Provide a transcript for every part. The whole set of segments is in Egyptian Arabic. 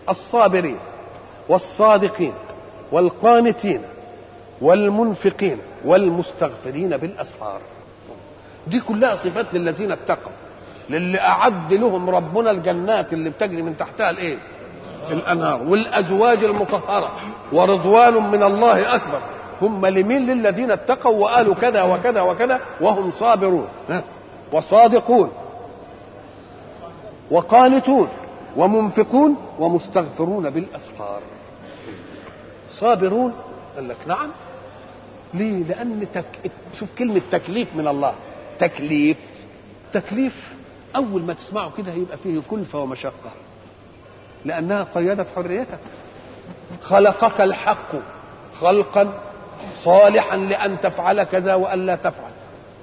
الصابرين والصادقين والقانتين والمنفقين والمستغفرين بالاسحار دي كلها صفات للذين اتقوا للي اعد لهم ربنا الجنات اللي بتجري من تحتها الايه الانهار والازواج المطهره ورضوان من الله اكبر هم لمين للذين اتقوا وقالوا كذا وكذا وكذا وهم صابرون وصادقون وقانتون ومنفقون ومستغفرون بالاسحار صابرون قال لك نعم ليه لان تك... شوف كلمه تكليف من الله تكليف تكليف اول ما تسمعه كده هيبقى فيه كلفه ومشقه لانها قيدت حريتك خلقك الحق خلقا صالحا لان تفعل كذا والا تفعل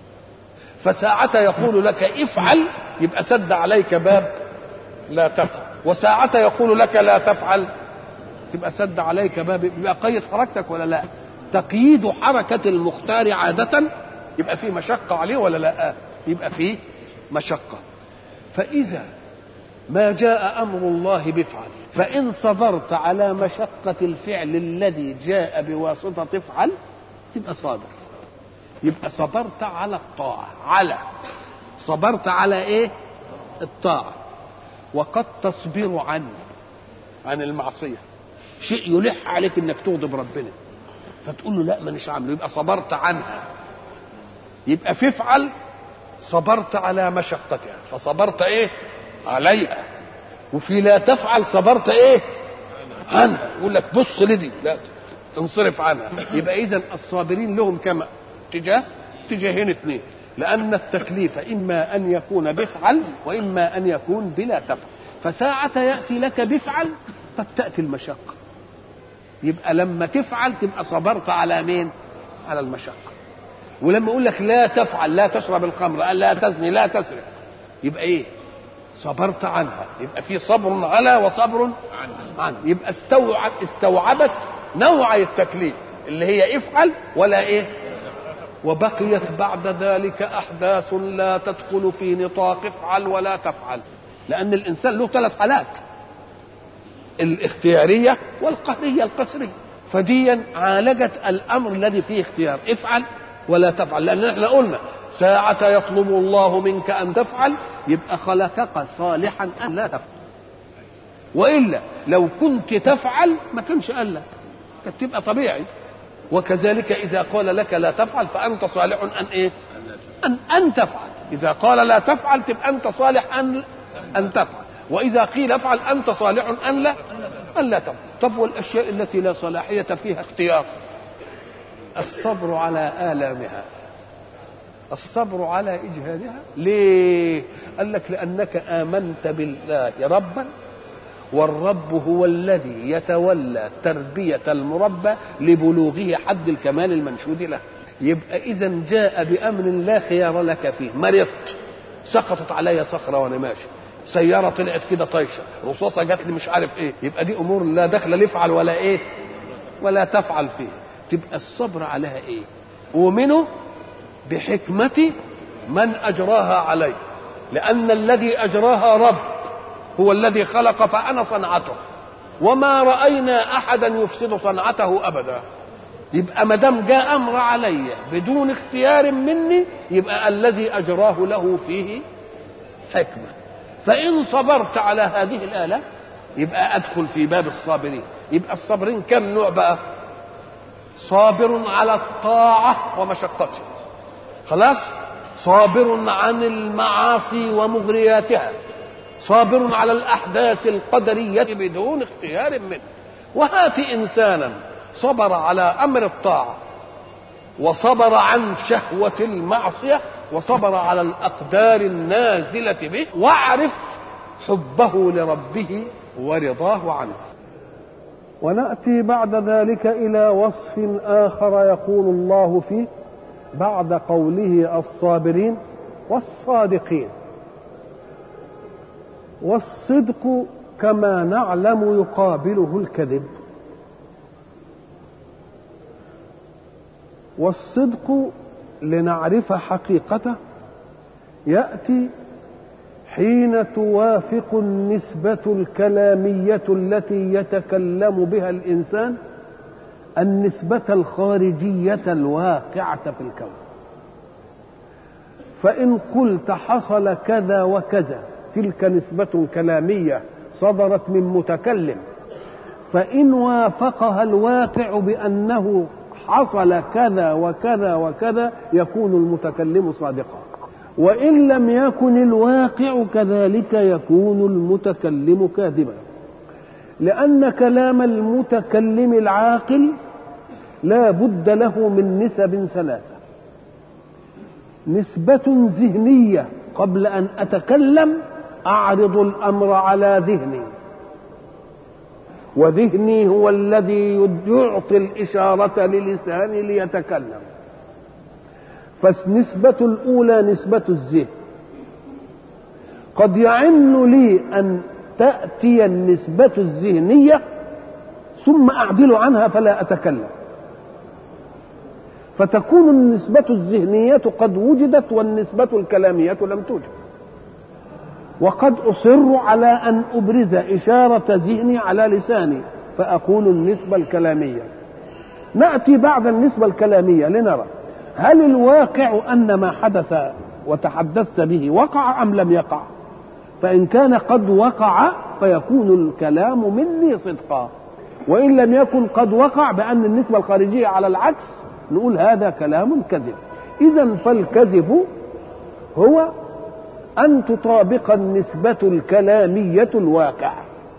فساعة يقول لك افعل يبقى سد عليك باب لا تفعل وساعة يقول لك لا تفعل تبقى سد عليك باب يبقى قيد حركتك ولا لا تقييد حركة المختار عادة يبقى فيه مشقة عليه ولا لا يبقى فيه مشقة فإذا ما جاء أمر الله بفعل فإن صبرت على مشقة الفعل الذي جاء بواسطة افعل تبقى صابر يبقى صبرت على الطاعة على صبرت على ايه الطاعة وقد تصبر عن عن المعصية شيء يلح عليك انك تغضب ربنا فتقول له لا مانيش عامله يبقى صبرت عنها يبقى في افعل صبرت على مشقتها فصبرت ايه عليها وفي لا تفعل صبرت ايه عنها يقول لك بص لدي لا تنصرف عنها يبقى اذا الصابرين لهم كما اتجاه اتجاهين اثنين لان التكليف اما ان يكون بفعل واما ان يكون بلا تفعل فساعة يأتي لك بفعل قد تأتي المشقة يبقى لما تفعل تبقى صبرت على مين على المشقة ولما اقول لك لا تفعل لا تشرب الخمر لا تزني لا تسرق يبقى ايه صبرت عنها يبقى في صبر على وصبر عنه يبقى استوعب استوعبت نوع التكليف اللي هي افعل ولا ايه وبقيت بعد ذلك احداث لا تدخل في نطاق افعل ولا تفعل لان الانسان له ثلاث حالات الاختياريه والقهريه القسريه فديا عالجت الامر الذي فيه اختيار افعل ولا تفعل لان احنا قلنا ساعة يطلب الله منك أن تفعل يبقى خلقك صالحا أن لا تفعل وإلا لو كنت تفعل ما كانش قال لك كانت تبقى طبيعي وكذلك إذا قال لك لا تفعل فأنت صالح أن إيه؟ أن أن تفعل إذا قال لا تفعل تبقى أنت صالح أن أن تفعل وإذا قيل افعل أنت صالح أن لا أن لا تفعل طب والأشياء التي لا صلاحية فيها اختيار الصبر على آلامها الصبر على إجهادها ليه قال لك لأنك آمنت بالله ربا والرب هو الذي يتولى تربية المربى لبلوغه حد الكمال المنشود له يبقى إذا جاء بأمر لا خيار لك فيه مرضت سقطت علي صخرة وأنا ماشي سيارة طلعت كده طايشة رصاصة جات لي مش عارف ايه يبقى دي امور لا دخل لافعل ولا ايه ولا تفعل فيه تبقى الصبر عليها ايه ومنه بحكمة من أجراها عليه لأن الذي أجراها رب هو الذي خلق فأنا صنعته وما رأينا أحدا يفسد صنعته أبدا يبقى ما دام جاء أمر علي بدون اختيار مني يبقى الذي أجراه له فيه حكمة فإن صبرت على هذه الآلة يبقى أدخل في باب الصابرين يبقى الصابرين كم نوع بقى صابر على الطاعة ومشقتها خلاص صابر عن المعاصي ومغرياتها صابر على الأحداث القدرية بدون اختيار منه وهات إنسانا صبر على أمر الطاعة وصبر عن شهوة المعصية وصبر على الأقدار النازلة به واعرف حبه لربه ورضاه عنه ونأتي بعد ذلك إلى وصف آخر يقول الله فيه بعد قوله الصابرين والصادقين والصدق كما نعلم يقابله الكذب والصدق لنعرف حقيقته ياتي حين توافق النسبة الكلامية التي يتكلم بها الإنسان النسبة الخارجية الواقعة في الكون فإن قلت حصل كذا وكذا تلك نسبة كلامية صدرت من متكلم فإن وافقها الواقع بأنه حصل كذا وكذا وكذا يكون المتكلم صادقا وإن لم يكن الواقع كذلك يكون المتكلم كاذبا لأن كلام المتكلم العاقل لا بد له من نسب ثلاثة نسبة ذهنية قبل أن أتكلم أعرض الأمر على ذهني وذهني هو الذي يعطي الإشارة للساني ليتكلم فالنسبة الأولى نسبة الذهن قد يعن لي أن تأتي النسبة الذهنية ثم أعدل عنها فلا أتكلم فتكون النسبة الذهنية قد وجدت والنسبة الكلامية لم توجد وقد أصر على أن أبرز إشارة ذهني على لساني فأقول النسبة الكلامية نأتي بعد النسبة الكلامية لنرى هل الواقع أن ما حدث وتحدثت به وقع أم لم يقع فإن كان قد وقع فيكون الكلام مني صدقا وإن لم يكن قد وقع بأن النسبة الخارجية على العكس نقول هذا كلام كذب إذا فالكذب هو أن تطابق النسبة الكلامية الواقع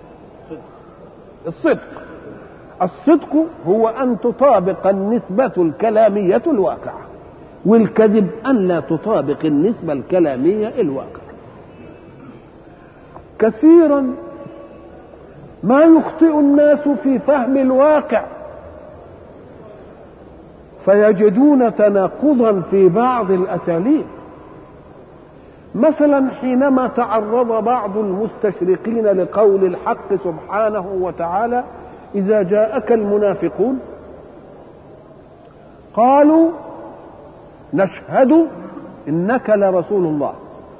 الصدق الصدق هو أن تطابق النسبة الكلامية الواقع والكذب أن لا تطابق النسبة الكلامية الواقع كثيرا ما يخطئ الناس في فهم الواقع فيجدون تناقضا في بعض الاساليب مثلا حينما تعرض بعض المستشرقين لقول الحق سبحانه وتعالى اذا جاءك المنافقون قالوا نشهد انك لرسول الله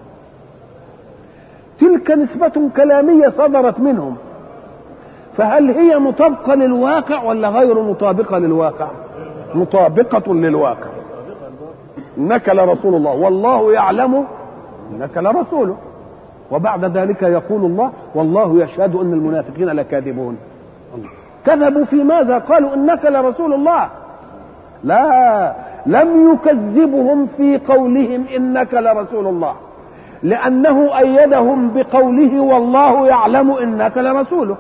تلك نسبة كلامية صدرت منهم فهل هي مطابقة للواقع ولا غير مطابقة للواقع مطابقة للواقع إنك لرسول الله والله يعلم إنك لرسوله وبعد ذلك يقول الله والله يشهد أن المنافقين لكاذبون كذبوا في ماذا قالوا إنك لرسول الله لا لم يكذبهم في قولهم إنك لرسول الله لأنه أيدهم بقوله والله يعلم إنك لرسوله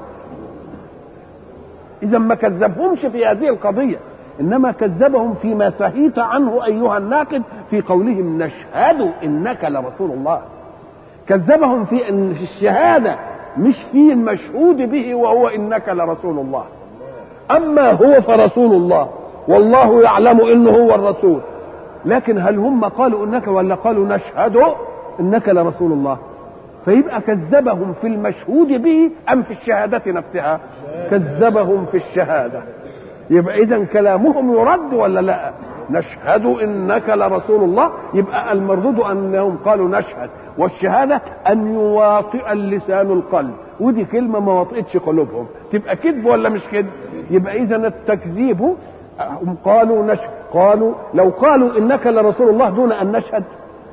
إذا ما كذبهمش في هذه القضية إنما كذبهم فيما سهيت عنه أيها الناقد في قولهم نشهد إنك لرسول الله كذبهم في في الشهادة مش في المشهود به وهو إنك لرسول الله أما هو فرسول الله والله يعلم إنه هو الرسول لكن هل هم قالوا إنك ولا قالوا نشهد إنك لرسول الله فيبقى كذبهم في المشهود به أم في الشهادة نفسها كذبهم في الشهادة يبقى إذا كلامهم يرد ولا لا نشهد إنك لرسول الله يبقى المردود أنهم قالوا نشهد والشهادة أن يواطئ اللسان القلب ودي كلمة ما وطئتش قلوبهم تبقى كذب ولا مش كذب يبقى إذا التكذيب هم قالوا نشهد قالوا لو قالوا إنك لرسول الله دون أن نشهد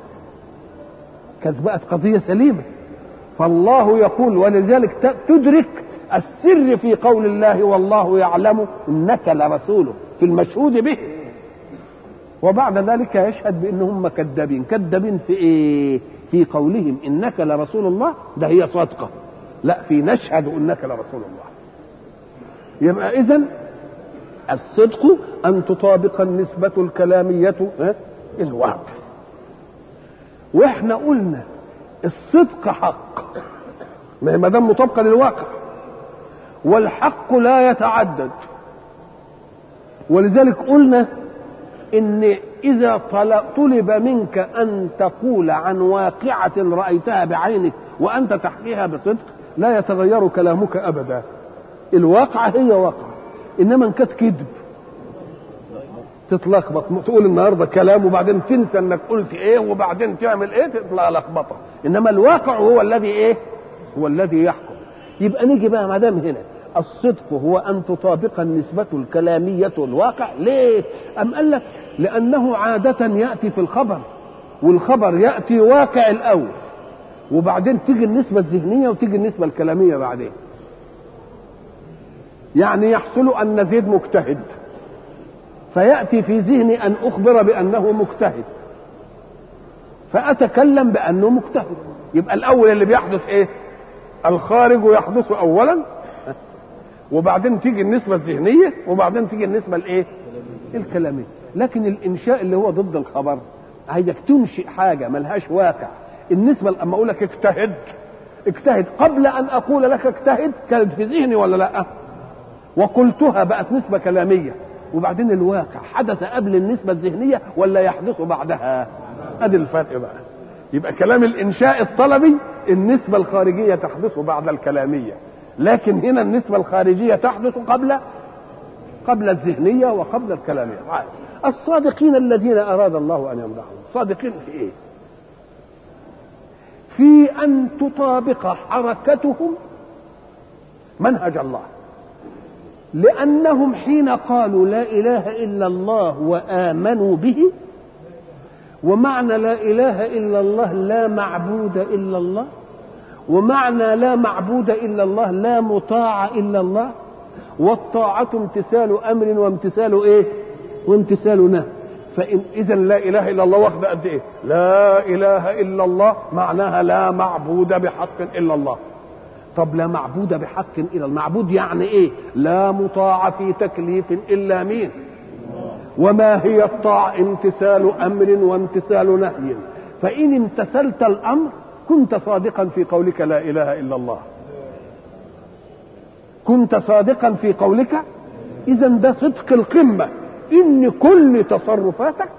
كانت بقت قضية سليمة فالله يقول ولذلك تدرك السر في قول الله والله يعلم انك لرسوله في المشهود به وبعد ذلك يشهد بانهم كذابين كذابين في ايه في قولهم انك لرسول الله ده هي صادقه لا في نشهد انك لرسول الله يبقى اذا الصدق ان تطابق النسبه الكلاميه الواقع واحنا قلنا الصدق حق ما دام مطابقه للواقع والحق لا يتعدد ولذلك قلنا ان اذا طلب منك ان تقول عن واقعه رايتها بعينك وانت تحكيها بصدق لا يتغير كلامك ابدا الواقعه هي واقعه انما ان كانت كذب تتلخبط تقول النهارده كلام وبعدين تنسى انك قلت ايه وبعدين تعمل ايه تطلع لخبطه انما الواقع هو الذي ايه هو الذي يحكم يبقى نيجي بقى ما دام هنا الصدق هو ان تطابق النسبة الكلامية الواقع ليه ام قال لك لانه عادة يأتي في الخبر والخبر يأتي واقع الاول وبعدين تيجي النسبة الذهنية وتيجي النسبة الكلامية بعدين يعني يحصل أن زيد مجتهد فيأتي في ذهني أن أخبر بأنه مجتهد فأتكلم بأنه مجتهد يبقى الأول اللي بيحدث إيه الخارج يحدث أولا وبعدين تيجي النسبة الذهنية وبعدين تيجي النسبة الإيه الكلامية لكن الإنشاء اللي هو ضد الخبر عايزك تنشئ حاجة ملهاش واقع النسبة لما أقول لك اجتهد اجتهد قبل أن أقول لك اجتهد كانت في ذهني ولا لأ وقلتها بقت نسبة كلامية وبعدين الواقع حدث قبل النسبة الذهنية ولا يحدث بعدها ادي الفرق بقى يبقى كلام الانشاء الطلبي النسبة الخارجية تحدث بعد الكلامية لكن هنا النسبة الخارجية تحدث قبل قبل الذهنية وقبل الكلامية الصادقين الذين أراد الله أن يمدحهم صادقين في إيه في أن تطابق حركتهم منهج الله لأنهم حين قالوا لا إله إلا الله وآمنوا به ومعنى لا إله إلا الله لا معبود إلا الله ومعنى لا معبود إلا الله لا مطاع إلا الله والطاعة امتثال أمر وامتثال إيه وامتثال نهي فإن إذا لا إله إلا الله واخد قد إيه لا إله إلا الله معناها لا معبود بحق إلا الله طب لا معبود بحق الا المعبود يعني ايه لا مطاع في تكليف الا مين وما هي الطاعة امتثال امر وامتثال نهي فان امتثلت الامر كنت صادقا في قولك لا اله الا الله كنت صادقا في قولك اذا ده صدق القمه ان كل تصرفاتك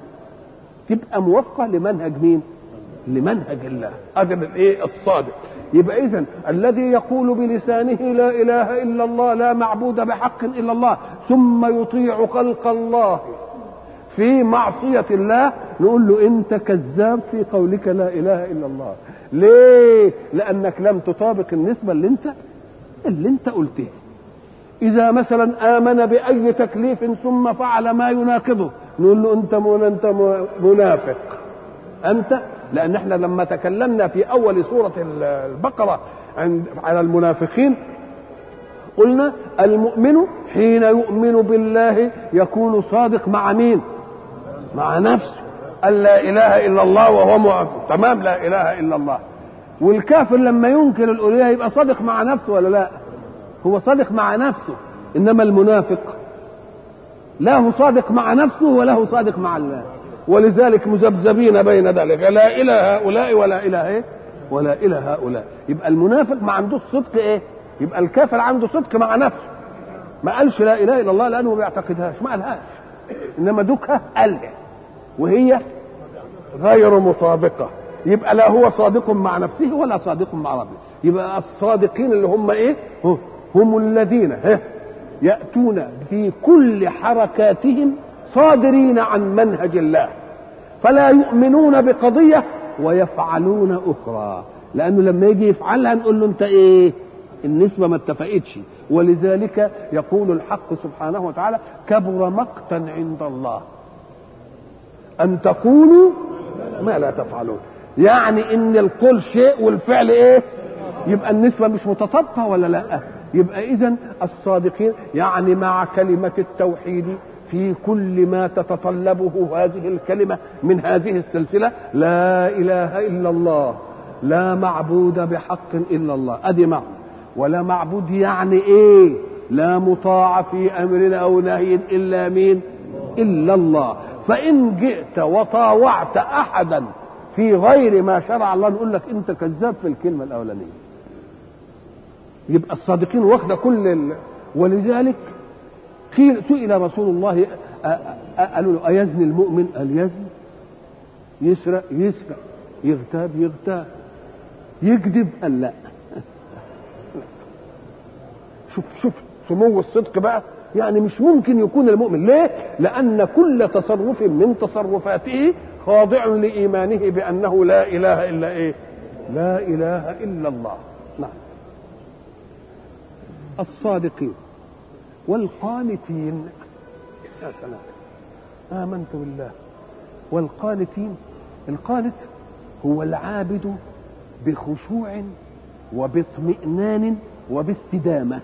تبقى موفقه لمنهج مين لمنهج الله هذا الايه الصادق يبقى اذا الذي يقول بلسانه لا اله الا الله لا معبود بحق الا الله ثم يطيع خلق الله في معصية الله نقول له انت كذاب في قولك لا اله الا الله ليه لانك لم تطابق النسبة اللي انت اللي انت قلتها اذا مثلا امن باي تكليف ثم فعل ما يناقضه نقول له انت انت منافق انت لان احنا لما تكلمنا في اول سوره البقره عند على المنافقين قلنا المؤمن حين يؤمن بالله يكون صادق مع مين مع نفسه أن لا إله إلا الله وهو مؤمن تمام لا إله إلا الله والكافر لما ينكر الألوهية يبقى صادق مع نفسه ولا لا هو صادق مع نفسه إنما المنافق لا هو صادق مع نفسه ولا هو صادق مع الله ولذلك مذبذبين بين ذلك لا إلى هؤلاء ولا إلى إيه ولا إلى هؤلاء يبقى المنافق ما عندوش صدق إيه يبقى الكافر عنده صدق مع نفسه ما قالش لا إله إلا الله لأنه ما بيعتقدهاش ما قالهاش إنما دوكها قالها وهي غير مطابقة يبقى لا هو صادق مع نفسه ولا صادق مع ربه يبقى الصادقين اللي هم ايه هم الذين يأتون في كل حركاتهم صادرين عن منهج الله فلا يؤمنون بقضية ويفعلون أخرى لأنه لما يجي يفعلها نقول له أنت إيه النسبة ما اتفقتش ولذلك يقول الحق سبحانه وتعالى كبر مقتا عند الله أن تقولوا ما لا تفعلون يعني ان القول شيء والفعل ايه يبقى النسبه مش متطابقه ولا لا يبقى اذا الصادقين يعني مع كلمه التوحيد في كل ما تتطلبه هذه الكلمه من هذه السلسله لا اله الا الله لا معبود بحق الا الله ادي معنى ولا معبود يعني ايه لا مطاع في امر او نهي الا مين الا الله فان جئت وطاوعت احدا في غير ما شرع الله نقول لك انت كذاب في الكلمه الاولانيه يبقى الصادقين واخده كل ال... ولذلك قيل سئل رسول الله قالوا له ايزني المؤمن قال يزني يسرق يسرق يغتاب يغتاب يكذب قال لا شوف شوف سمو الصدق بقى يعني مش ممكن يكون المؤمن ليه لان كل تصرف من تصرفاته خاضع لايمانه بانه لا اله الا ايه لا اله الا الله نعم الصادقين والقانتين يا سلام آمنت بالله والقانتين القانت هو العابد بخشوع وباطمئنان وباستدامة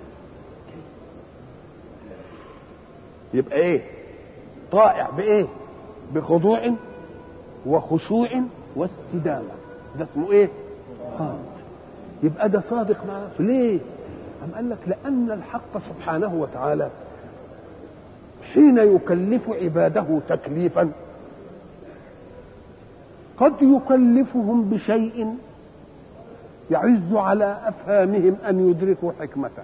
يبقى ايه طائع بايه بخضوع وخشوع واستدامة ده اسمه ايه قانت يبقى ده صادق مع نفسه ليه أم قال لك لأن الحق سبحانه وتعالى حين يكلف عباده تكليفا قد يكلفهم بشيء يعز على افهامهم ان يدركوا حكمته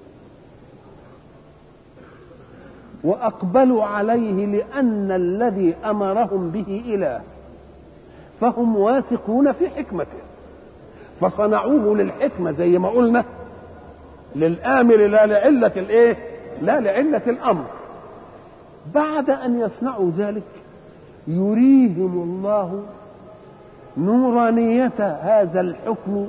واقبلوا عليه لان الذي امرهم به اله فهم واثقون في حكمته فصنعوه للحكمه زي ما قلنا للامر لا لعله الايه لا لعله الامر بعد ان يصنعوا ذلك يريهم الله نورانية هذا الحكم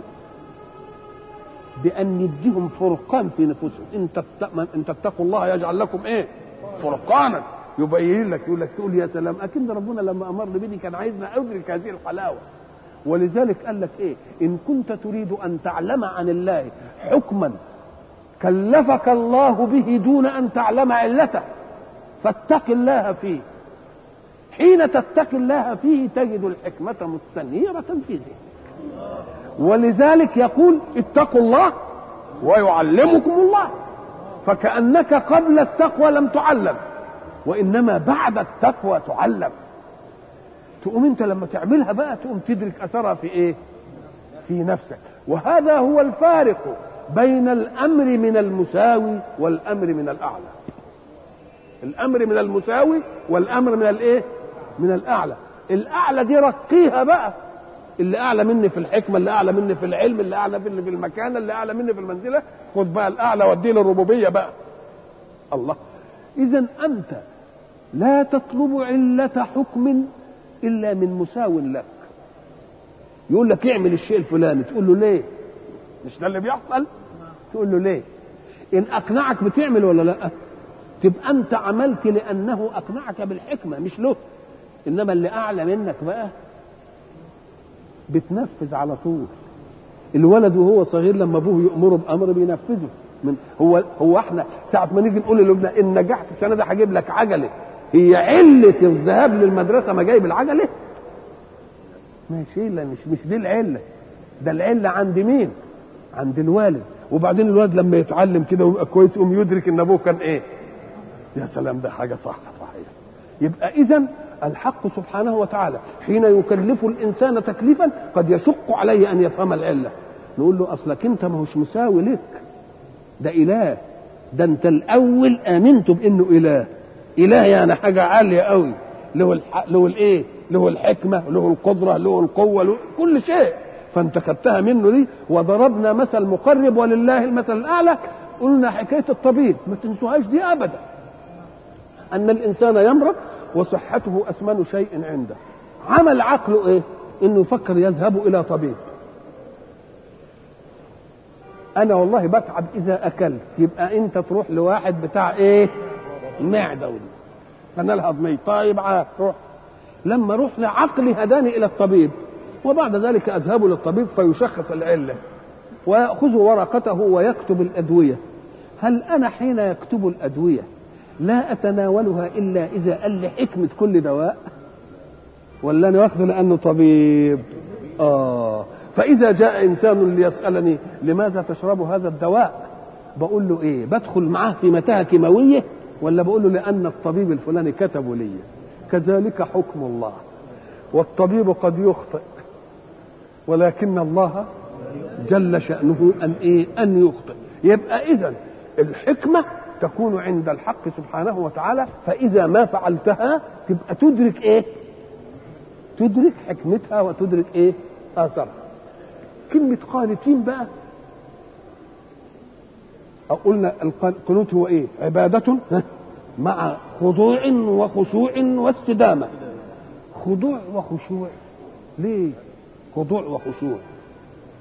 بأن يديهم فرقان في نفوسهم إن, إن تتقوا الله يجعل لكم إيه فرقانا يبين لك يقول لك تقول يا سلام أكيد ربنا لما أمرني بني كان عايزنا أدرك هذه الحلاوة ولذلك قال لك إيه إن كنت تريد أن تعلم عن الله حكما كلفك الله به دون أن تعلم علته فاتق الله فيه حين تتقي الله فيه تجد الحكمة مستنيرة في ذهنك ولذلك يقول اتقوا الله ويعلمكم الله فكأنك قبل التقوى لم تعلم وإنما بعد التقوى تعلم تقوم انت لما تعملها بقى تقوم تدرك اثرها في ايه في نفسك وهذا هو الفارق بين الامر من المساوي والامر من الاعلى الامر من المساوي والامر من الايه من الاعلى الاعلى دي رقيها بقى اللي اعلى مني في الحكمه اللي اعلى مني في العلم اللي اعلى مني في المكانه اللي اعلى مني في المنزله خد بقى الاعلى واديه للربوبيه بقى الله اذا انت لا تطلب عله حكم الا من مساو لك يقول لك اعمل الشيء الفلاني تقول له ليه مش ده اللي بيحصل تقول له ليه ان اقنعك بتعمل ولا لا تبقى انت عملت لانه اقنعك بالحكمه مش له انما اللي اعلى منك بقى بتنفذ على طول الولد وهو صغير لما ابوه يامره بامر بينفذه من هو هو احنا ساعه ما نيجي نقول لابننا ان نجحت السنه دي هجيب لك عجله هي عله الذهاب للمدرسه ما جايب العجله ماشي لا مش مش دي العله ده العله عند مين عند الوالد وبعدين الولد لما يتعلم كده ويبقى كويس يقوم يدرك ان ابوه كان ايه يا سلام ده حاجه صح صحيح يبقى اذا الحق سبحانه وتعالى حين يكلف الانسان تكليفا قد يشق عليه ان يفهم العله نقول له اصلك انت ما هوش مساوي لك ده اله ده انت الاول امنت بانه اله اله يعني حاجه عاليه قوي له الح... له الايه له الحكمه له القدره له القوه له كل شيء فانت خدتها منه دي وضربنا مثل مقرب ولله المثل الاعلى قلنا حكايه الطبيب ما تنسوهاش دي ابدا ان الانسان يمرض وصحته اثمن شيء عنده عمل عقله ايه انه يفكر يذهب الى طبيب انا والله بتعب اذا اكلت يبقى انت تروح لواحد بتاع ايه معده ودي قناه الهضميه طيب عاد روح لما رحنا عقلي هداني الى الطبيب وبعد ذلك اذهب للطبيب فيشخص العله وياخذ ورقته ويكتب الادويه هل انا حين يكتب الادويه لا اتناولها الا اذا قال لي حكمه كل دواء ولا انا واخده لانه طبيب اه فاذا جاء انسان ليسالني لماذا تشرب هذا الدواء بقول له ايه بدخل معاه في متاهه كيماويه ولا بقول له لان الطبيب الفلاني كتبه لي كذلك حكم الله والطبيب قد يخطئ ولكن الله جل شأنه أن إيه أن يخطئ يبقى إذا الحكمة تكون عند الحق سبحانه وتعالى فإذا ما فعلتها تبقى تدرك إيه تدرك حكمتها وتدرك إيه آثارها كلمة قانتين بقى أو قلنا القنوت هو إيه عبادة مع خضوع وخشوع واستدامة خضوع وخشوع ليه خضوع وخشوع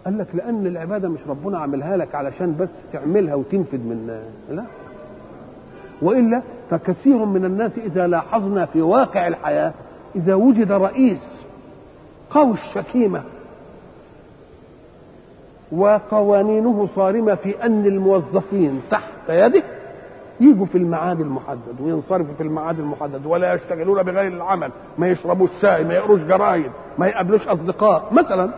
قال لك لان العباده مش ربنا عاملها لك علشان بس تعملها وتنفد من لا والا فكثير من الناس اذا لاحظنا في واقع الحياه اذا وجد رئيس قوي الشكيمه وقوانينه صارمه في ان الموظفين تحت يده يجوا في الميعاد المحدد وينصرفوا في الميعاد المحدد ولا يشتغلون بغير العمل ما يشربوش شاي ما يقروش جرايد ما يقابلوش اصدقاء مثلا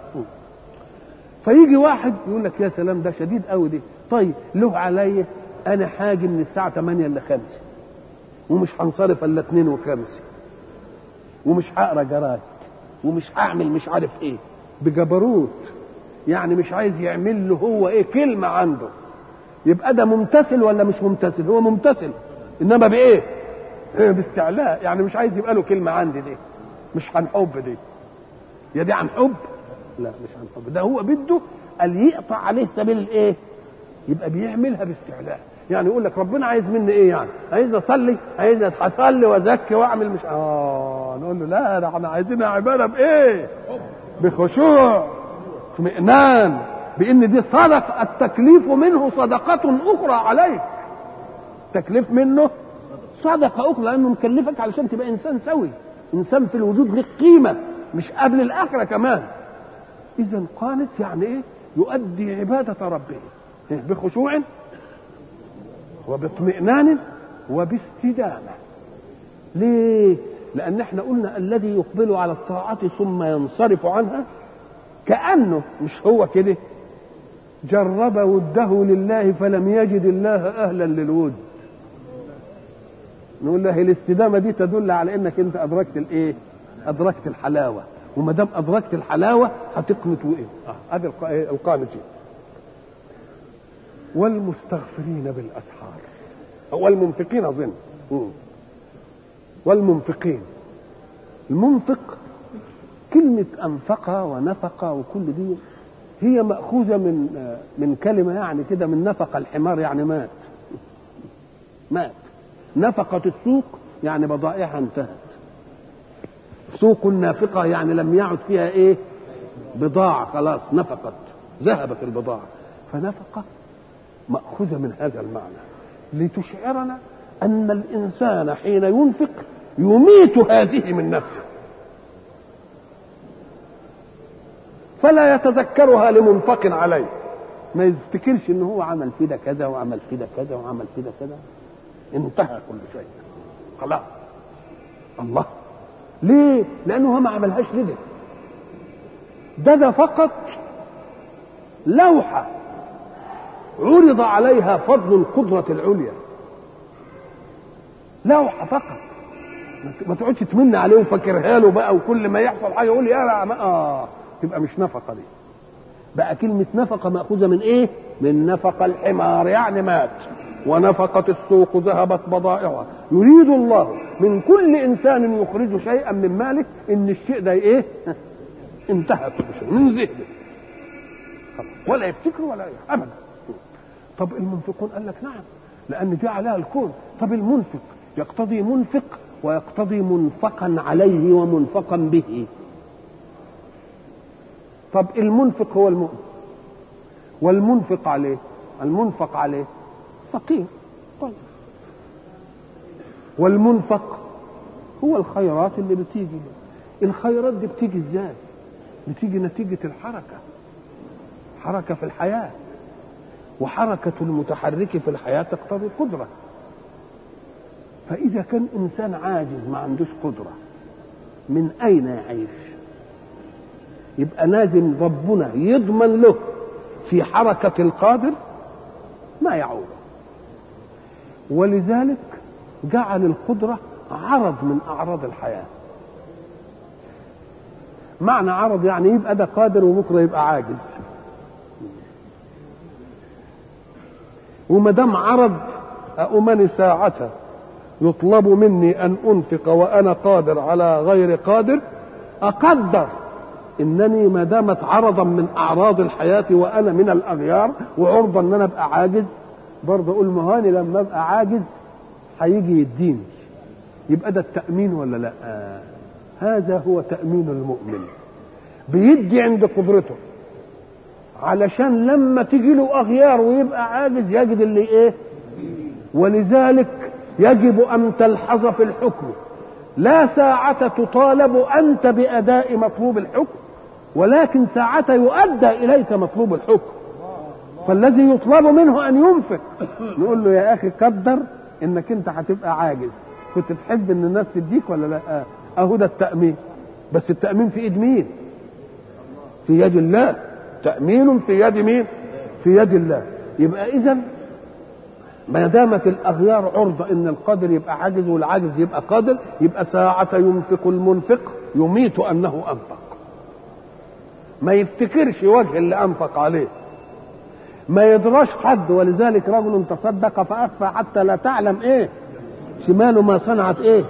فيجي واحد يقول لك يا سلام ده شديد قوي دي طيب له عليا انا حاجي من الساعه 8 ل 5 ومش هنصرف الا 2 و5 ومش هقرا جرايد ومش هعمل مش عارف ايه بجبروت يعني مش عايز يعمل له هو ايه كلمه عنده يبقى ده ممتثل ولا مش ممتثل هو ممتثل انما بايه باستعلاء يعني مش عايز يبقى له كلمه عندي دي مش عن حب دي يا دي عن حب لا مش عن حب ده هو بده قال يقطع عليه سبيل الايه يبقى بيعملها باستعلاء يعني يقول لك ربنا عايز مني ايه يعني عايزني اصلي عايزني اصلي وازكي واعمل مش اه نقول له لا ده احنا عايزينها عباده بايه بخشوع اطمئنان بان دي صدق التكليف منه صدقه اخرى عليك تكليف منه صدقه اخرى لانه مكلفك علشان تبقى انسان سوي انسان في الوجود لك قيمه مش قبل الاخره كمان اذا قالت يعني ايه يؤدي عباده ربه بخشوع وباطمئنان وباستدامه ليه لان احنا قلنا الذي يقبل على الطاعه ثم ينصرف عنها كانه مش هو كده جرب وده لله فلم يجد الله اهلا للود نقول له الاستدامه دي تدل على انك انت ادركت الايه ادركت الحلاوه وما دام ادركت الحلاوه هتقنط وايه اه ادي القانتين والمستغفرين بالاسحار والمنفقين اظن والمنفقين المنفق كلمة أنفق ونفق وكل دي هي مأخوذة من من كلمة يعني كده من نفق الحمار يعني مات مات نفقت السوق يعني بضائعها انتهت سوق نافقة يعني لم يعد فيها ايه بضاعة خلاص نفقت ذهبت البضاعة فنفقة مأخوذة من هذا المعنى لتشعرنا أن الإنسان حين ينفق يميت هذه من نفسه فلا يتذكرها لمنفق عليه ما يفتكرش ان هو عمل في ده كذا وعمل في ده كذا وعمل في ده كذا انتهى كل شيء خلاص الله ليه لانه هو ما عملهاش لده ده ده فقط لوحه عرض عليها فضل القدرة العليا لوحة فقط ما تقعدش تمن عليه وفاكرها له بقى وكل ما يحصل حاجة يقول يا لا ما اه تبقى مش نفقة دي بقى كلمة نفقة مأخوذة من ايه؟ من نفق الحمار يعني مات ونفقت السوق ذهبت بضائعها يريد الله من كل انسان يخرج شيئا من ماله ان الشيء ده ايه؟ انتهى كل شيء من ذهنه ولا يفتكر ولا ابدا طب المنفقون قال لك نعم لان دي عليها الكون طب المنفق يقتضي منفق ويقتضي منفقا عليه ومنفقا به طب المنفق هو المؤمن والمنفق عليه المنفق عليه فقير طيب والمنفق هو الخيرات اللي بتيجي الخيرات دي بتيجي ازاي بتيجي نتيجة الحركة حركة في الحياة وحركة المتحرك في الحياة تقتضي قدرة فإذا كان إنسان عاجز ما عندوش قدرة من أين يعيش يبقى لازم ربنا يضمن له في حركة القادر ما يعوضه ولذلك جعل القدرة عرض من أعراض الحياة معنى عرض يعني يبقى ده قادر وبكرة يبقى عاجز وما دام عرض أؤمن ساعة يطلب مني أن أنفق وأنا قادر على غير قادر أقدر إنني ما دامت عرضا من أعراض الحياة وأنا من الأغيار وعرضة إن أنا أبقى عاجز برضه أقول ما هاني لما أبقى عاجز هيجي يديني يبقى ده التأمين ولا لا؟ آه. هذا هو تأمين المؤمن بيدي عند قدرته علشان لما تجي له اغيار ويبقى عاجز يجد اللي ايه ولذلك يجب ان تلحظ في الحكم لا ساعة تطالب أنت بأداء مطلوب الحكم ولكن ساعة يؤدى إليك مطلوب الحكم فالذي يطلب منه أن ينفق نقول له يا أخي قدر إنك أنت هتبقى عاجز كنت تحب إن الناس تديك ولا لا أهو ده التأمين بس التأمين في إيد مين في يد الله تأمين في يد مين في يد الله يبقى إذا ما دامت الاغيار عرضه ان القادر يبقى عاجز والعاجز يبقى قادر يبقى ساعة ينفق المنفق يميت انه انفق ما يفتكرش وجه اللي انفق عليه ما يدراش حد ولذلك رجل تصدق فاخفى حتى لا تعلم ايه شماله ما صنعت ايه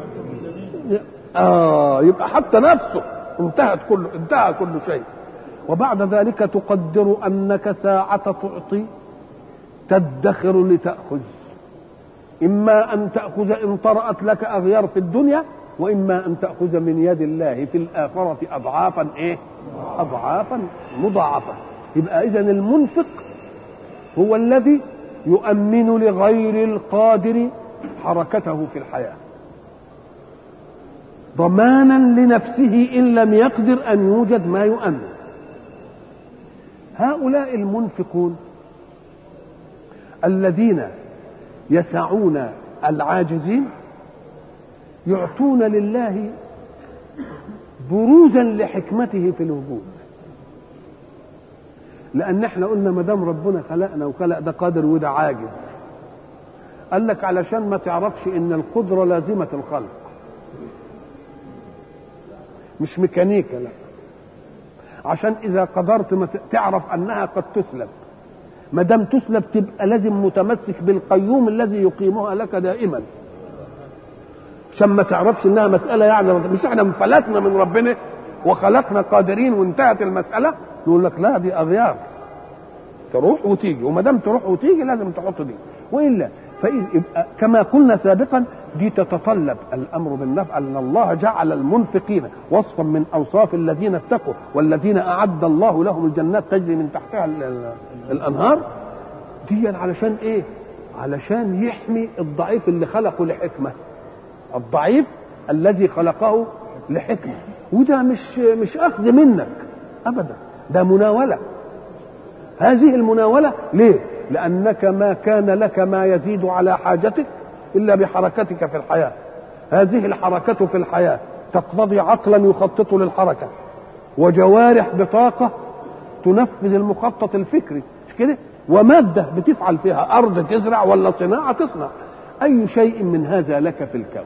اه يبقى حتى نفسه انتهت كل انتهى كل شيء وبعد ذلك تقدر انك ساعة تعطي تدخر لتأخذ إما أن تأخذ إن طرأت لك أغيار في الدنيا وإما أن تأخذ من يد الله في الآخرة أضعافا إيه؟ أضعافا مضاعفة يبقى إذا المنفق هو الذي يؤمن لغير القادر حركته في الحياة ضمانا لنفسه إن لم يقدر أن يوجد ما يؤمن هؤلاء المنفقون الذين يسعون العاجزين يعطون لله بروزا لحكمته في الوجود لان احنا قلنا ما دام ربنا خلقنا وخلق ده قادر وده عاجز قال لك علشان ما تعرفش ان القدره لازمه الخلق مش ميكانيكا لا عشان اذا قدرت ما تعرف انها قد تسلب ما دام تسلب تبقى لازم متمسك بالقيوم الذي يقيمها لك دائما عشان ما تعرفش انها مساله يعني مش احنا انفلتنا من ربنا وخلقنا قادرين وانتهت المساله نقول لك لا دي اغيار تروح وتيجي وما دام تروح وتيجي لازم تحط دي والا فيبقى كما قلنا سابقا دي تتطلب الامر بالنفع ان الله جعل المنفقين وصفا من اوصاف الذين اتقوا والذين اعد الله لهم الجنات تجري من تحتها الانهار دي علشان ايه علشان يحمي الضعيف اللي خلقه لحكمه الضعيف الذي خلقه لحكمه وده مش مش اخذ منك ابدا ده مناوله هذه المناوله ليه لانك ما كان لك ما يزيد على حاجتك الا بحركتك في الحياه هذه الحركه في الحياه تقتضي عقلا يخطط للحركه وجوارح بطاقه تنفذ المخطط الفكري مش كده وماده بتفعل فيها ارض تزرع ولا صناعه تصنع اي شيء من هذا لك في الكون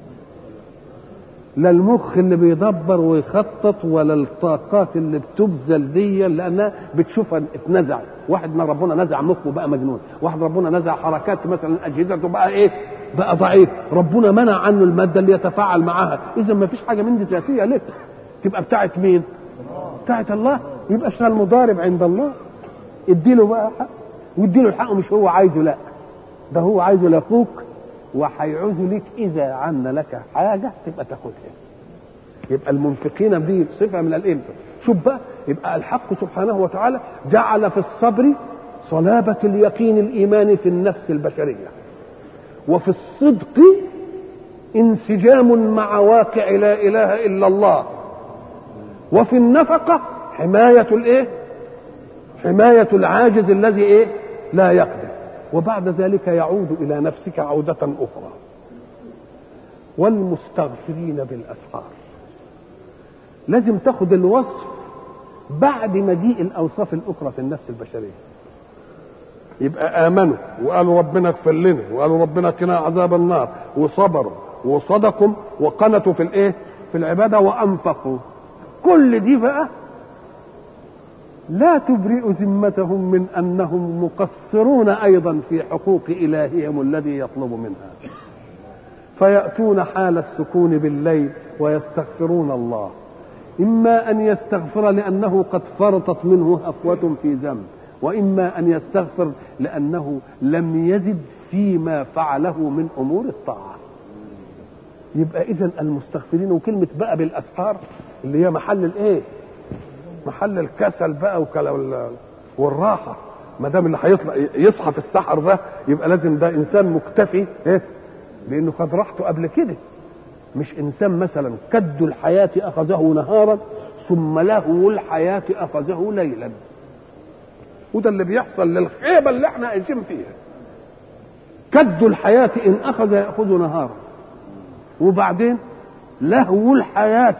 لا المخ اللي بيدبر ويخطط ولا الطاقات اللي بتبذل دي لانها بتشوفها اتنزع واحد ما ربنا نزع مخه بقى مجنون واحد ربنا نزع حركات مثلا اجهزته بقى ايه بقى ضعيف ربنا منع عنه الماده اللي يتفاعل معاها اذا ما فيش حاجه من دي ذاتيه لك تبقى بتاعت مين بتاعت الله يبقى اشتغل مضارب عند الله اديله بقى حق واديله الحق مش هو عايزه لا ده هو عايزه لاخوك وهيعوز لك اذا عنا لك حاجه تبقى تاخدها يبقى المنفقين دي صفه من الانفق شوف بقى يبقى الحق سبحانه وتعالى جعل في الصبر صلابة اليقين الإيماني في النفس البشرية وفي الصدق انسجام مع واقع لا إله إلا الله وفي النفقة حماية الإيه؟ حماية العاجز الذي إيه؟ لا يقدر وبعد ذلك يعود إلى نفسك عودة أخرى والمستغفرين بالأسحار لازم تاخد الوصف بعد مجيء الأوصاف الأخرى في النفس البشرية يبقى آمنوا وقالوا ربنا اغفر لنا وقالوا ربنا قنا عذاب النار وصبروا وصدقوا وقنتوا في الايه؟ في العباده وانفقوا كل دي بقى لا تبرئ ذمتهم من انهم مقصرون ايضا في حقوق الههم الذي يطلب منها فياتون حال السكون بالليل ويستغفرون الله اما ان يستغفر لانه قد فرطت منه هفوه في ذنب واما ان يستغفر لانه لم يزد فيما فعله من امور الطاعه يبقى اذا المستغفرين وكلمه بقى بالاسحار اللي هي محل الايه محل الكسل بقى وكلا والراحه ما دام اللي هيطلع يصحى في السحر ده يبقى لازم ده انسان مكتفي ايه لانه خد راحته قبل كده مش انسان مثلا كد الحياه اخذه نهارا ثم له الحياه اخذه ليلا وده اللي بيحصل للخيبه اللي احنا عايشين فيها كد الحياه ان اخذ ياخذ نهارا وبعدين لهو الحياه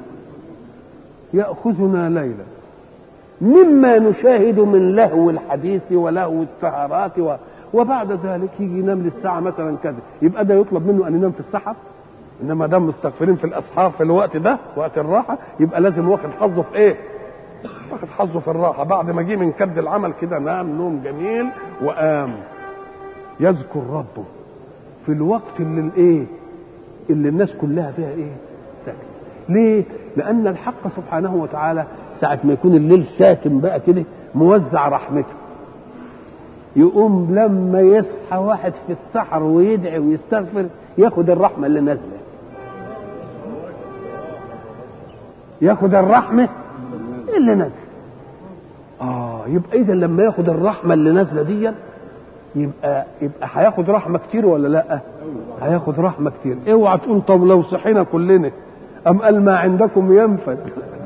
ياخذنا ليلا مما نشاهد من لهو الحديث ولهو السهرات و... وبعد ذلك يجي ينام للساعة مثلا كذا يبقى ده يطلب منه أن ينام في السحر إنما دام مستغفرين في الأسحار في الوقت ده وقت الراحة يبقى لازم واخد حظه في إيه؟ واخد حظه في الراحة بعد ما جه من كد العمل كده نام نوم جميل وقام يذكر ربه في الوقت اللي الإيه؟ اللي الناس كلها فيها إيه؟ ساكنة ليه؟ لأن الحق سبحانه وتعالى ساعة ما يكون الليل ساكن بقى كده موزع رحمته يقوم لما يصحى واحد في السحر ويدعي ويستغفر ياخد الرحمة اللي نازلة ياخد الرحمة اللي نازلة اه يبقى إذا لما ياخد الرحمة اللي نازلة دي يبقى يبقى هياخد رحمة كتير ولا لأ؟ هياخد رحمة كتير اوعى تقول طب لو صحينا كلنا أم قال ما عندكم ينفد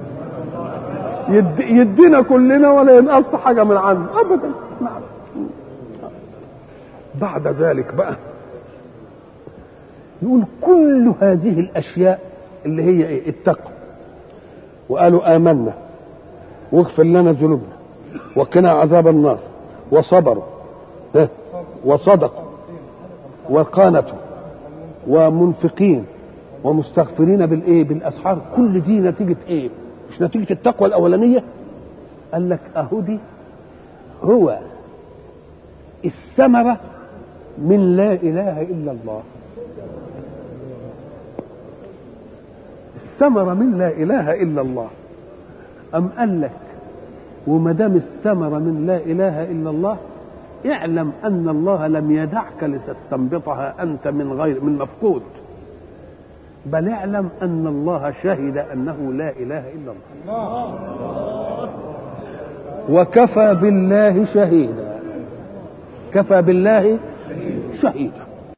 يد يدينا كلنا ولا ينقص حاجة من عنه أبدا نعم بعد ذلك بقى يقول كل هذه الأشياء اللي هي إيه التقوى وقالوا آمنا واغفر لنا ذنوبنا وقنا عذاب النار وصبروا وصدقوا وقانتوا ومنفقين ومستغفرين بالايه بالاسحار كل دي نتيجه ايه مش نتيجه التقوى الاولانيه قال لك اهو دي هو الثمره من لا اله الا الله الثمره من لا اله الا الله ام قال لك وما دام الثمره من لا اله الا الله اعلم ان الله لم يدعك لتستنبطها انت من غير من مفقود بل اعلم ان الله شهد انه لا اله الا الله وكفى بالله شهيدا كفى بالله شهيدا